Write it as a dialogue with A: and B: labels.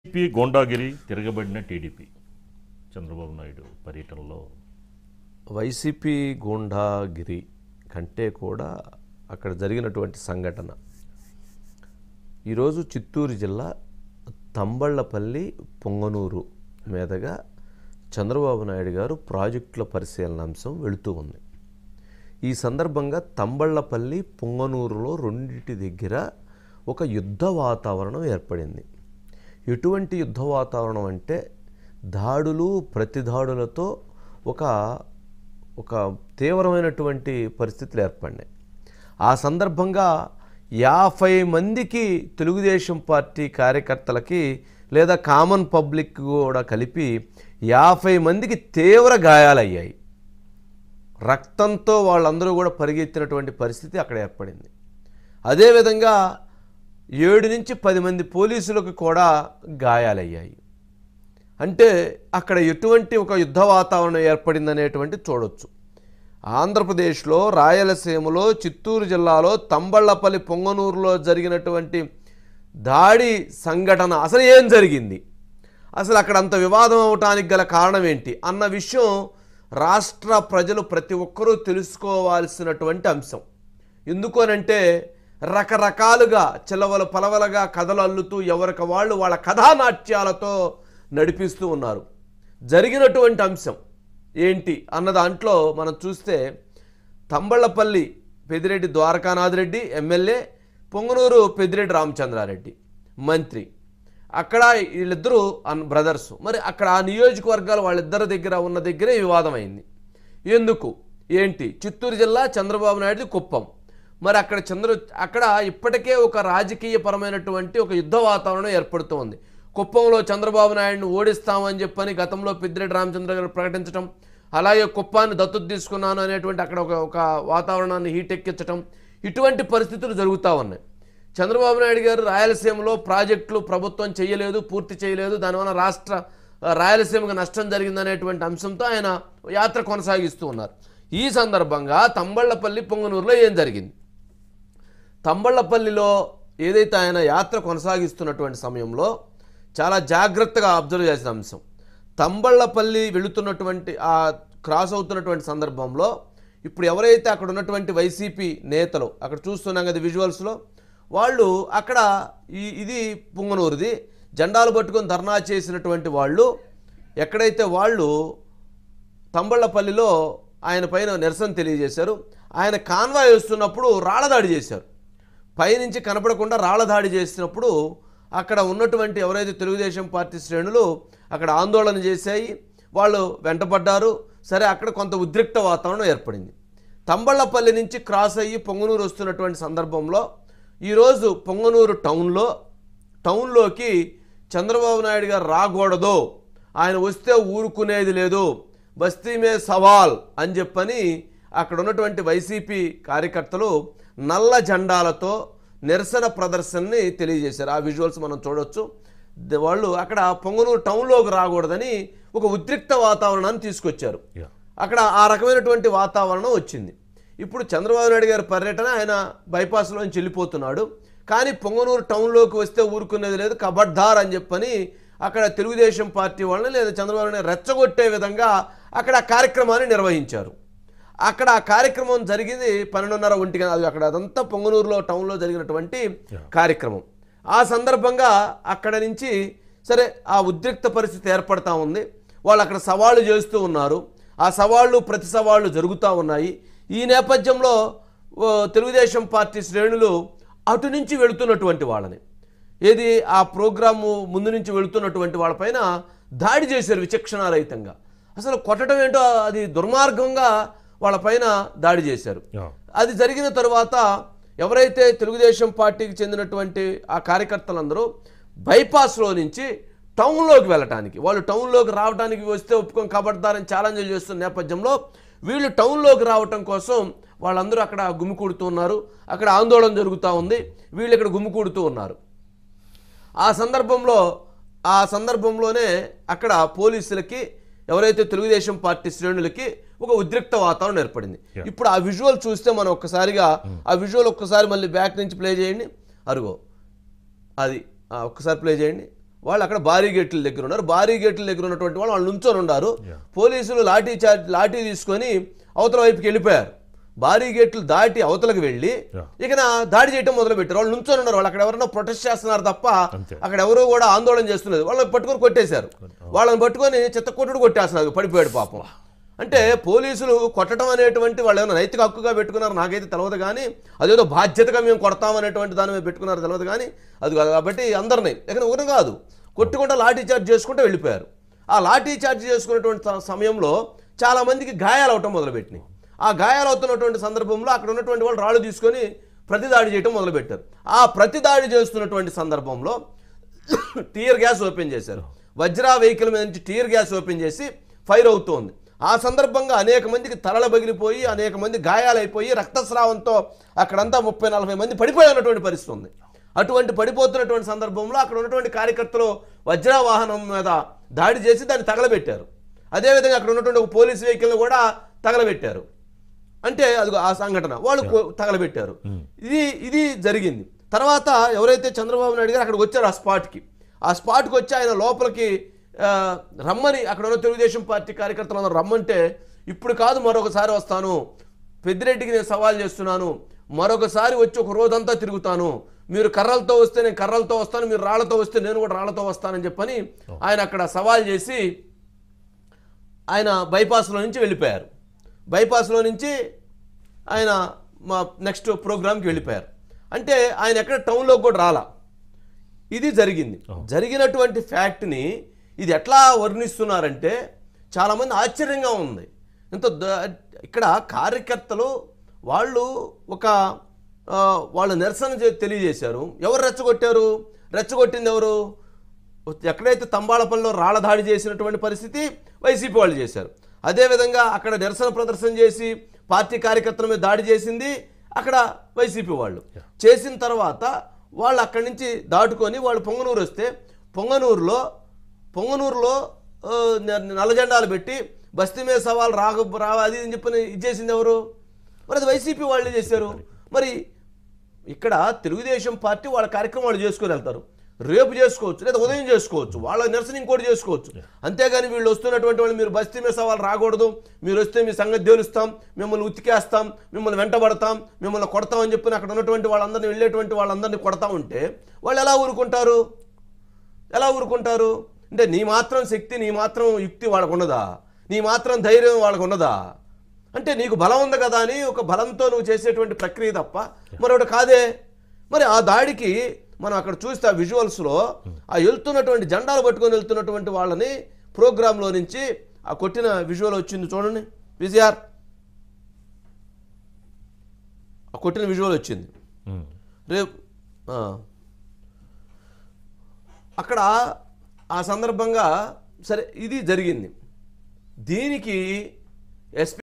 A: TDP గోండాగిరి తిరగబడిన TDP Chandrababu Naidu పర్యటనలో
B: వైసీపీ గూండాగిరి కంటే కూడా అక్కడ జరిగినటువంటి సంఘటన ఈరోజు చిత్తూరు జిల్లా తంబళ్ళపల్లి పొంగనూరు మీదుగా చంద్రబాబు నాయుడు గారు ప్రాజెక్టుల పరిశీలన అంశం వెళుతూ ఉంది ఈ సందర్భంగా తంబళ్ళపల్లి పొంగనూరులో రెండింటి దగ్గర ఒక యుద్ధ వాతావరణం ఏర్పడింది ఎటువంటి యుద్ధ వాతావరణం అంటే దాడులు ప్రతిదాడులతో ఒక ఒక తీవ్రమైనటువంటి పరిస్థితులు ఏర్పడినాయి ఆ సందర్భంగా యాభై మందికి తెలుగుదేశం పార్టీ కార్యకర్తలకి లేదా కామన్ పబ్లిక్ కూడా కలిపి యాభై మందికి తీవ్ర గాయాలయ్యాయి రక్తంతో వాళ్ళందరూ కూడా పరిగెత్తినటువంటి పరిస్థితి అక్కడ ఏర్పడింది అదేవిధంగా ఏడు నుంచి పది మంది పోలీసులకు కూడా గాయాలయ్యాయి అంటే అక్కడ ఎటువంటి ఒక యుద్ధ వాతావరణం ఏర్పడిందనేటువంటి చూడొచ్చు ఆంధ్రప్రదేశ్లో రాయలసీమలో చిత్తూరు జిల్లాలో తంబళ్ళపల్లి పొంగనూరులో జరిగినటువంటి దాడి సంఘటన అసలు ఏం జరిగింది అసలు అక్కడ అంత వివాదం అవటానికి గల కారణం ఏంటి అన్న విషయం రాష్ట్ర ప్రజలు ప్రతి ఒక్కరూ తెలుసుకోవాల్సినటువంటి అంశం ఎందుకు అనంటే రకరకాలుగా చిలవలు పలవలుగా కథలు అల్లుతూ ఎవరికి వాళ్ళు వాళ్ళ కథానాట్యాలతో నడిపిస్తూ ఉన్నారు జరిగినటువంటి అంశం ఏంటి అన్న దాంట్లో మనం చూస్తే తంబళ్ళపల్లి పెదిరెడ్డి ద్వారకానాథ్ రెడ్డి ఎమ్మెల్యే పొంగనూరు పెదిరెడ్డి రామచంద్రారెడ్డి మంత్రి అక్కడ వీళ్ళిద్దరూ అన్ బ్రదర్స్ మరి అక్కడ ఆ నియోజకవర్గాలు వాళ్ళిద్దరి దగ్గర ఉన్న దగ్గరే వివాదం అయింది ఎందుకు ఏంటి చిత్తూరు జిల్లా చంద్రబాబు నాయుడు కుప్పం మరి అక్కడ చంద్ర అక్కడ ఇప్పటికే ఒక రాజకీయపరమైనటువంటి ఒక యుద్ధ వాతావరణం ఏర్పడుతోంది కుప్పంలో చంద్రబాబు నాయుడుని ఓడిస్తామని చెప్పని గతంలో పెద్దిరెడ్డి రామచంద్ర గారు ప్రకటించడం అలాగే కుప్పాన్ని దత్తు తీసుకున్నాను అనేటువంటి అక్కడ ఒక ఒక వాతావరణాన్ని హీట్ ఎక్కించడం ఇటువంటి పరిస్థితులు జరుగుతూ ఉన్నాయి చంద్రబాబు నాయుడు గారు రాయలసీమలో ప్రాజెక్టులు ప్రభుత్వం చేయలేదు పూర్తి చేయలేదు దానివల్ల రాష్ట్ర ఆ, రాయలసీమకు నష్టం జరిగిందనేటువంటి అంశంతో ఆయన యాత్ర కొనసాగిస్తూ ఉన్నారు ఈ సందర్భంగా తంబళ్ళపల్లి పొంగనూరులో ఏం జరిగింది తంబళ్ళపల్లిలో ఏదైతే ఆయన యాత్ర కొనసాగిస్తున్నటువంటి సమయంలో చాలా జాగ్రత్తగా అబ్జర్వ్ చేసిన అంశం తంబళ్ళపల్లి వెళుతున్నటువంటి ఆ క్రాస్ అవుతున్నటువంటి సందర్భంలో ఇప్పుడు ఎవరైతే అక్కడ ఉన్నటువంటి వైసీపీ నేతలు అక్కడ చూస్తున్నాం కదా విజువల్స్లో వాళ్ళు అక్కడ ఈ ఇది పుంగనూరుది జెండాలు పట్టుకొని ధర్నా చేసినటువంటి వాళ్ళు ఎక్కడైతే వాళ్ళు తంబళ్ళపల్లిలో ఆయన పైన నిరసన తెలియజేశారు ఆయన కాన్వాయ్ వస్తున్నప్పుడు రాళ్ళదాడి చేశారు పైనుంచి కనపడకుండా రాళ్ళదాడి చేసినప్పుడు అక్కడ ఉన్నటువంటి ఎవరైతే తెలుగుదేశం పార్టీ శ్రేణులు అక్కడ ఆందోళన చేశాయి వాళ్ళు వెంటపడ్డారు సరే అక్కడ కొంత ఉద్రిక్త వాతావరణం ఏర్పడింది తంబళ్ళపల్లి నుంచి క్రాస్ అయ్యి పొంగనూరు వస్తున్నటువంటి సందర్భంలో ఈరోజు పొంగనూరు టౌన్లో టౌన్లోకి చంద్రబాబు నాయుడు గారు రాకూడదు ఆయన వస్తే ఊరుకునేది లేదు బస్తీ మే సవాల్ అని చెప్పని అక్కడ ఉన్నటువంటి వైసీపీ కార్యకర్తలు నల్ల జెండాలతో నిరసన ప్రదర్శనని తెలియజేశారు ఆ విజువల్స్ మనం చూడొచ్చు ద- వాళ్ళు అక్కడ పొంగనూరు టౌన్లోకి రాకూడదని ఒక ఉద్రిక్త వాతావరణాన్ని తీసుకొచ్చారు
A: యా
B: అక్కడ ఆ రకమైనటువంటి వాతావరణం వచ్చింది ఇప్పుడు చంద్రబాబు నాయుడు గారి పర్యటన ఆయన బైపాస్లోంచి వెళ్ళిపోతున్నాడు కానీ పొంగనూరు టౌన్లోకి వస్తే ఊరుకునేది లేదు కబడ్దార్ అని చెప్పని అక్కడ తెలుగుదేశం పార్టీ వాళ్ళని లేదా చంద్రబాబు నాయుడు రెచ్చగొట్టే విధంగా అక్కడ ఆ కార్యక్రమాన్ని నిర్వహించారు అక్కడ ఆ కార్యక్రమం జరిగింది పన్నెండున్నర ఒంటికి అది అక్కడ అదంతా పొంగనూరులో టౌన్లో జరిగినటువంటి కార్యక్రమం ఆ సందర్భంగా అక్కడ నుంచి సరే ఆ ఉద్రిక్త పరిస్థితి ఏర్పడతా ఉంది వాళ్ళు అక్కడ సవాళ్ళు చేస్తూ ఉన్నారు ఆ సవాళ్ళు ప్రతి సవాళ్ళు జరుగుతూ ఉన్నాయి ఈ నేపథ్యంలో ఓ, తెలుగుదేశం పార్టీ శ్రేణులు అటు నుంచి వెళుతున్నటువంటి వాళ్ళని ఏది ఆ ప్రోగ్రాము ముందు నుంచి వెళుతున్నటువంటి వాళ్ళపైన దాడి చేశారు విచక్షణారహితంగా అసలు కొట్టడం ఏంటో అది దుర్మార్గంగా వాళ్ళపైన దాడి చేశారు
A: యా
B: అది జరిగిన తరువాత ఎవరైతే తెలుగుదేశం పార్టీకి చెందినటువంటి ఆ కార్యకర్తలందరూ బైపాస్లో నుంచి టౌన్లోకి వెళ్ళటానికి వాళ్ళు టౌన్లోకి రావడానికి వస్తే ఒప్పుకొని కబడ్దారని ఛాలెంజ్లు చేస్తున్న నేపథ్యంలో వీళ్ళు టౌన్లోకి రావటం కోసం వాళ్ళందరూ అక్కడ గుమికూడుతూ ఉన్నారు అక్కడ ఆందోళన జరుగుతూ ఉంది వీళ్ళు ఇక్కడ గుమికూడుతూ ఉన్నారు ఆ సందర్భంలో ఆ సందర్భంలోనే అక్కడ పోలీసులకి ఎవరైతే తెలుగుదేశం పార్టీ శ్రేణులకి ఒక ఉద్రిక్త వాతావరణం ఏర్పడింది ఇప్పుడు ఆ విజువల్ చూస్తే మనం ఒక్కసారిగా ఆ విజువల్ ఒక్కసారి మళ్ళీ బ్యాక్ నుంచి ప్లే చేయండి అరుగో అది ఆ, ఒక్కసారి ప్లే చేయండి వాళ్ళు అక్కడ భారీ గేట్ల దగ్గర ఉన్నారు భారీ గేట్ల దగ్గర ఉన్నటువంటి వాళ్ళు వాళ్ళు నుంచొని ఉన్నారు
A: Yeah.
B: పోలీసులు లాఠీ చార్జ్ లాఠీ తీసుకొని అవతల వైపుకి వెళ్ళిపోయారు భారీ గేట్లు దాటి అవతలకు వెళ్ళి
A: Yeah.
B: ఇక నా దాడి చేయడం మొదలు పెట్టారు వాళ్ళు నుంచొని ఉన్నారు వాళ్ళు అక్కడ ఎవరైనా ప్రొటెస్ట్ చేస్తున్నారు తప్ప
A: అంతే.
B: అక్కడ ఎవరు కూడా ఆందోళన చేస్తున్నారు వాళ్ళని పట్టుకొని కొట్టేశారు వాళ్ళని పట్టుకొని చెత్త కొట్టుడు కొట్టేస్తున్నారు పడిపోయాడు పాపం అంటే పోలీసులు కొట్టడం అనేటువంటి వాళ్ళు ఏమైనా నైతిక హక్కుగా పెట్టుకున్నారు నాకైతే తెలియదు కానీ అదేదో బాధ్యతగా మేము కొడతామనేటువంటి దాని మీద పెట్టుకున్నారు తెలియదు కానీ అది కాదు కాబట్టి అందరినీ ఇక్కడ ఒకరు కాదు కొట్టుకుంటా లాఠీ చార్జ్ చేసుకుంటూ వెళ్ళిపోయారు ఆ లాఠీ చార్జ్ చేసుకున్నటువంటి స- సమయంలో చాలా మందికి గాయాలు అవటం మొదలుపెట్టినాయి ఆ గాయాలు అవుతున్నటువంటి సందర్భంలో అక్కడ ఉన్నటువంటి వాళ్ళు రాళ్ళు తీసుకొని ప్రతిదాడి చేయటం మొదలుపెట్టారు ఆ ప్రతిదాడి చేస్తున్నటువంటి సందర్భంలో టీయర్ గ్యాస్ ఓపెన్ చేశారు వజ్రా వెహికల్ మీద నుంచి టీయర్ గ్యాస్ ఓపెన్ చేసి ఫైర్ అవుతోంది ఆ సందర్భంగా అనేక మందికి తలలు బగిలిపోయి అనేక మంది గాయాలైపోయి రక్తస్రావంతో అక్కడంతా ముప్పై నలభై మంది పడిపోయి ఉన్నటువంటి పరిస్థితి ఉంది అటువంటి పడిపోతున్నటువంటి సందర్భంలో అక్కడ ఉన్నటువంటి కార్యకర్తలు వజ్రా వాహనం మీద దాడి చేసి దాన్ని తగలబెట్టారు అదేవిధంగా అక్కడ ఉన్నటువంటి ఒక పోలీస్ వెహికల్ని కూడా తగలబెట్టారు అంటే అది ఆ సంఘటన వాళ్ళు కో- తగలబెట్టారు ఇది ఇది జరిగింది తర్వాత ఎవరైతే చంద్రబాబు నాయుడు గారు అక్కడికి వచ్చారు ఆ స్పాట్కి ఆ స్పాట్కి వచ్చి ఆయన లోపలికి ఆ, రమ్మని అక్కడ ఉన్న తెలుగుదేశం పార్టీ కార్యకర్తలు అందరూ రమ్మంటే ఇప్పుడు కాదు మరొకసారి వస్తాను పెద్దిరెడ్డికి నేను సవాల్ చేస్తున్నాను మరొకసారి వచ్చి ఒక రోజంతా తిరుగుతాను మీరు కర్రలతో వస్తే నేను కర్రలతో వస్తాను మీరు రాళ్లతో వస్తే నేను కూడా రాళ్లతో వస్తానని చెప్పని ఆయన అక్కడ సవాల్ చేసి ఆయన బైపాస్లో నుంచి వెళ్ళిపోయారు బైపాస్లో నుంచి ఆయన మా నెక్స్ట్ ప్రోగ్రామ్కి వెళ్ళిపోయారు అంటే ఆయన ఎక్కడ టౌన్లోకి కూడా రాలా ఇది జరిగింది జరిగినటువంటి ఫ్యాక్ట్ని ఇది ఎట్లా వర్ణిస్తున్నారంటే చాలామంది ఆశ్చర్యంగా ఉంది ఇంత ద- ఇక్కడ కార్యకర్తలు వాళ్ళు ఒక ఆ, వాళ్ళు నిరసన చే- తెలియజేశారు ఎవరు రెచ్చగొట్టారు రెచ్చగొట్టింది ఎవరు ఎక్కడైతే తంబాళపల్లిలో రాళ్ల దాడి చేసినటువంటి పరిస్థితి వైసీపీ వాళ్ళు చేశారు అదేవిధంగా అక్కడ నిరసన ప్రదర్శన చేసి పార్టీ కార్యకర్తల మీద దాడి చేసింది అక్కడ వైసీపీ వాళ్ళు చేసిన తర్వాత వాళ్ళు అక్కడి నుంచి దాటుకొని వాళ్ళు పొంగనూరు వస్తే పొంగనూరులో పొంగనూరులో ఆ, న- నల్ల జెండాలు పెట్టి బస్తీ మీద సవాల్ రాక రా అది ఇది అని చెప్పని ఇది చేసింది ఎవరు మరి అది వైసీపీ వాళ్ళే చేశారు మరి ఇక్కడ తెలుగుదేశం పార్టీ వాళ్ళ కార్యక్రమం వాళ్ళు చేసుకొని వెళ్తారు రేపు చేసుకోవచ్చు లేదా ఉదయం చేసుకోవచ్చు వాళ్ళ నిరసన ఇంకోటి చేసుకోవచ్చు అంతేగాని వీళ్ళు వస్తున్నటువంటి వాళ్ళు మీరు బస్తీ మీద సవాల్ రాకూడదు మీరు వస్తే మీ సంగతి తేలుస్తాం మిమ్మల్ని ఉతికేస్తాం మిమ్మల్ని వెంటబడతాం మిమ్మల్ని కొడతాం అని చెప్పి అక్కడ ఉన్నటువంటి వాళ్ళందరినీ వెళ్ళేటువంటి వాళ్ళందరినీ కొడతా ఉంటే వాళ్ళు ఎలా ఊరుకుంటారు ఎలా ఊరుకుంటారు అంటే నీ మాత్రం శక్తి నీ మాత్రం యుక్తి వాళ్ళకు ఉన్నదా నీ మాత్రం ధైర్యం వాళ్ళకు ఉన్నదా అంటే నీకు బలం ఉంది కదా అని ఒక బలంతో నువ్వు చేసేటువంటి ప్రక్రియ తప్ప మరొకటి కాదే మరి ఆ దాడికి మనం అక్కడ చూస్తే ఆ విజువల్స్లో ఆ వెళ్తున్నటువంటి జెండాలు పట్టుకొని వెళ్తున్నటువంటి వాళ్ళని ప్రోగ్రాంలో నుంచి ఆ కొట్టిన విజువల్ వచ్చింది చూడండి విజిఆర్ ఆ కొట్టిన విజువల్ వచ్చింది
A: ఉమ్.
B: రేపు ఆ. అక్కడ ఆ సందర్భంగా సరే ఇది జరిగింది దీనికి ఎస్పీ